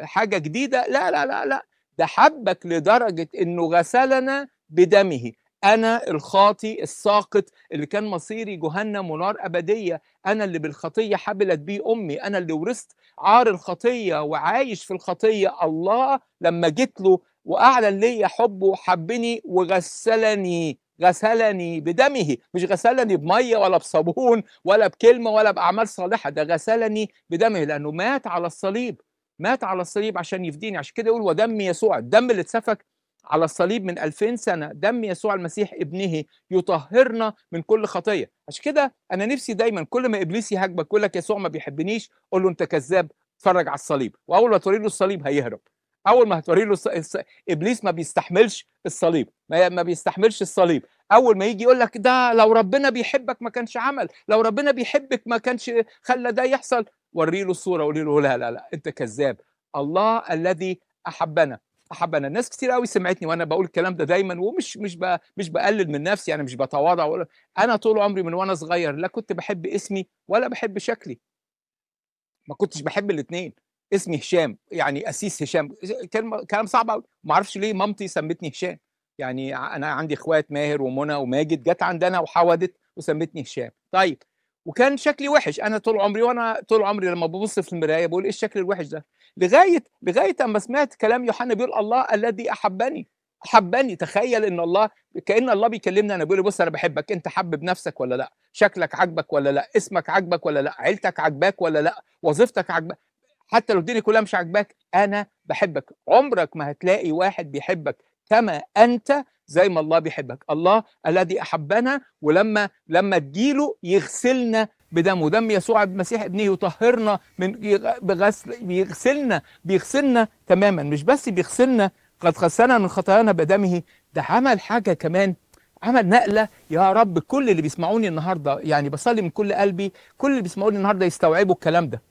حاجه جديده لا لا لا لا ده حبك لدرجه انه غسلنا بدمه انا الخاطي الساقط اللي كان مصيري جهنم ونار ابديه انا اللي بالخطيه حبلت بيه امي انا اللي ورثت عار الخطيه وعايش في الخطيه الله لما جيت له واعلن لي حبه وحبني وغسلني غسلني بدمه مش غسلني بميه ولا بصابون ولا بكلمه ولا باعمال صالحه ده غسلني بدمه لانه مات على الصليب مات على الصليب عشان يفديني عشان كده يقول ودم يسوع الدم اللي اتسفك على الصليب من 2000 سنه دم يسوع المسيح ابنه يطهرنا من كل خطيه عشان كده انا نفسي دايما كل ما ابليس يهاجمك يقول لك يسوع ما بيحبنيش قول له انت كذاب اتفرج على الصليب واول ما توري له الصليب هيهرب اول ما هتوري له الص... الص... ابليس ما بيستحملش الصليب ما, ما بيستحملش الصليب اول ما يجي يقول لك ده لو ربنا بيحبك ما كانش عمل لو ربنا بيحبك ما كانش خلى ده يحصل وري له الصوره قولي له لا لا لا انت كذاب الله الذي احبنا احبنا ناس كتير قوي سمعتني وانا بقول الكلام ده دايما ومش مش ب... مش بقلل من نفسي يعني مش بتواضع ولا انا طول عمري من وانا صغير لا كنت بحب اسمي ولا بحب شكلي ما كنتش بحب الاثنين اسمي هشام يعني اسيس هشام كلمه كلام صعب قوي ما اعرفش ليه مامتي سمتني هشام يعني انا عندي اخوات ماهر ومنى وماجد جت عندنا وحودت وسمتني هشام طيب وكان شكلي وحش انا طول عمري وانا طول عمري لما ببص في المرايه بقول ايه الشكل الوحش ده لغايه لغايه اما سمعت كلام يوحنا بيقول الله الذي احبني احبني تخيل ان الله كان الله بيكلمني انا بيقول لي بص انا بحبك انت حبب نفسك ولا لا شكلك عاجبك ولا لا اسمك عاجبك ولا لا عيلتك عاجباك ولا لا وظيفتك عاجباك حتى لو الدنيا كلها مش عاجباك انا بحبك عمرك ما هتلاقي واحد بيحبك كما انت زي ما الله بيحبك الله الذي احبنا ولما لما تجيله يغسلنا بدمه دم يسوع المسيح ابنه يطهرنا من بغسل بيغسلنا بيغسلنا تماما مش بس بيغسلنا قد غسلنا من خطايانا بدمه ده عمل حاجه كمان عمل نقله يا رب كل اللي بيسمعوني النهارده يعني بصلي من كل قلبي كل اللي بيسمعوني النهارده يستوعبوا الكلام ده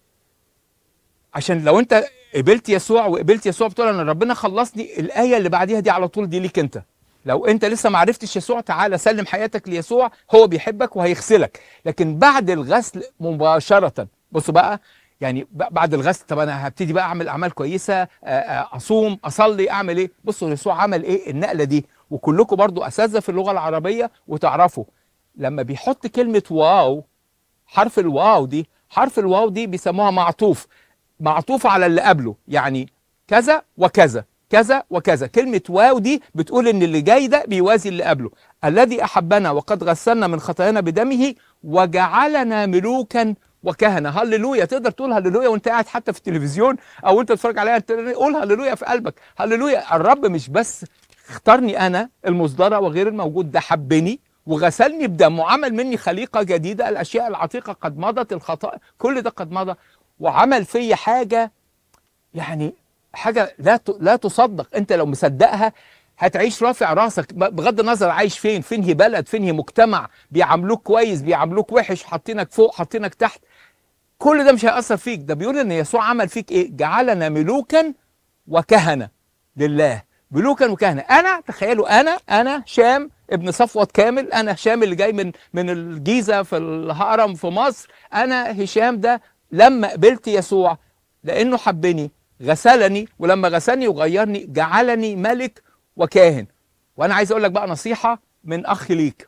عشان لو انت قبلت يسوع وقبلت يسوع بتقول انا ربنا خلصني الايه اللي بعديها دي على طول دي ليك انت لو انت لسه ما عرفتش يسوع تعالى سلم حياتك ليسوع هو بيحبك وهيغسلك لكن بعد الغسل مباشره بصوا بقى يعني بعد الغسل طب انا هبتدي بقى اعمل اعمال كويسه اصوم اصلي اعمل ايه بصوا يسوع عمل ايه النقله دي وكلكم برضو اساتذه في اللغه العربيه وتعرفوا لما بيحط كلمه واو حرف الواو دي حرف الواو دي بيسموها معطوف معطوف على اللي قبله يعني كذا وكذا كذا وكذا كلمة واو دي بتقول ان اللي جاي ده بيوازي اللي قبله الذي احبنا وقد غسلنا من خطايانا بدمه وجعلنا ملوكا وكهنه هللويا تقدر تقول هللويا وانت قاعد حتى في التلفزيون او انت بتتفرج عليها قول هللويا في قلبك هللويا الرب مش بس اختارني انا المصدره وغير الموجود ده حبني وغسلني بدمه وعمل مني خليقه جديده الاشياء العتيقه قد مضت الخطا كل ده قد مضى وعمل فيا حاجه يعني حاجه لا لا تصدق انت لو مصدقها هتعيش رافع راسك بغض النظر عايش فين فين هي بلد فين هي مجتمع بيعاملوك كويس بيعاملوك وحش حاطينك فوق حاطينك تحت كل ده مش هيأثر فيك ده بيقول ان يسوع عمل فيك ايه جعلنا ملوكا وكهنة لله ملوكا وكهنة انا تخيلوا انا انا شام ابن صفوت كامل انا هشام اللي جاي من من الجيزة في الهرم في مصر انا هشام ده لما قبلت يسوع لانه حبني غسلني ولما غسلني وغيرني جعلني ملك وكاهن وانا عايز اقول لك بقى نصيحه من اخ ليك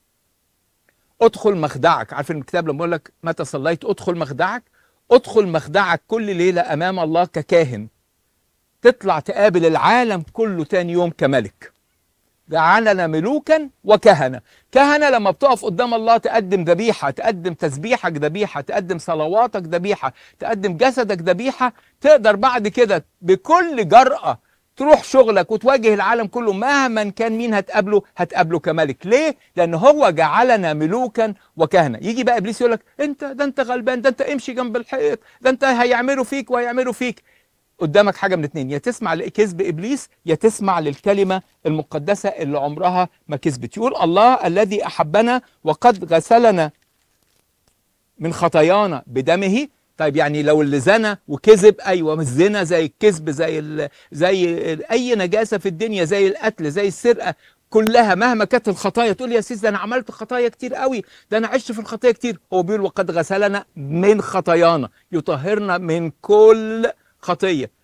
ادخل مخدعك عارف الكتاب لما يقول لك متى صليت ادخل مخدعك ادخل مخدعك كل ليله امام الله ككاهن تطلع تقابل العالم كله تاني يوم كملك جعلنا ملوكا وكهنه كهنه لما بتقف قدام الله تقدم ذبيحه تقدم تسبيحك ذبيحه تقدم صلواتك ذبيحه تقدم جسدك ذبيحه تقدر بعد كده بكل جرأه تروح شغلك وتواجه العالم كله مهما كان مين هتقابله هتقابله كملك ليه لان هو جعلنا ملوكا وكهنه يجي بقى ابليس يقول لك انت ده انت غلبان ده انت امشي جنب الحيط ده انت هيعملوا فيك وهيعملوا فيك قدامك حاجه من اتنين يا تسمع لكذب ابليس يا تسمع للكلمه المقدسه اللي عمرها ما كذبت يقول الله الذي احبنا وقد غسلنا من خطايانا بدمه طيب يعني لو اللي زنى وكذب ايوه مش زنا زي الكذب زي ال زي ال اي نجاسه في الدنيا زي القتل زي السرقه كلها مهما كانت الخطايا تقول يا سيس ده انا عملت خطايا كتير قوي ده انا عشت في الخطايا كتير هو بيقول وقد غسلنا من خطايانا يطهرنا من كل خطيه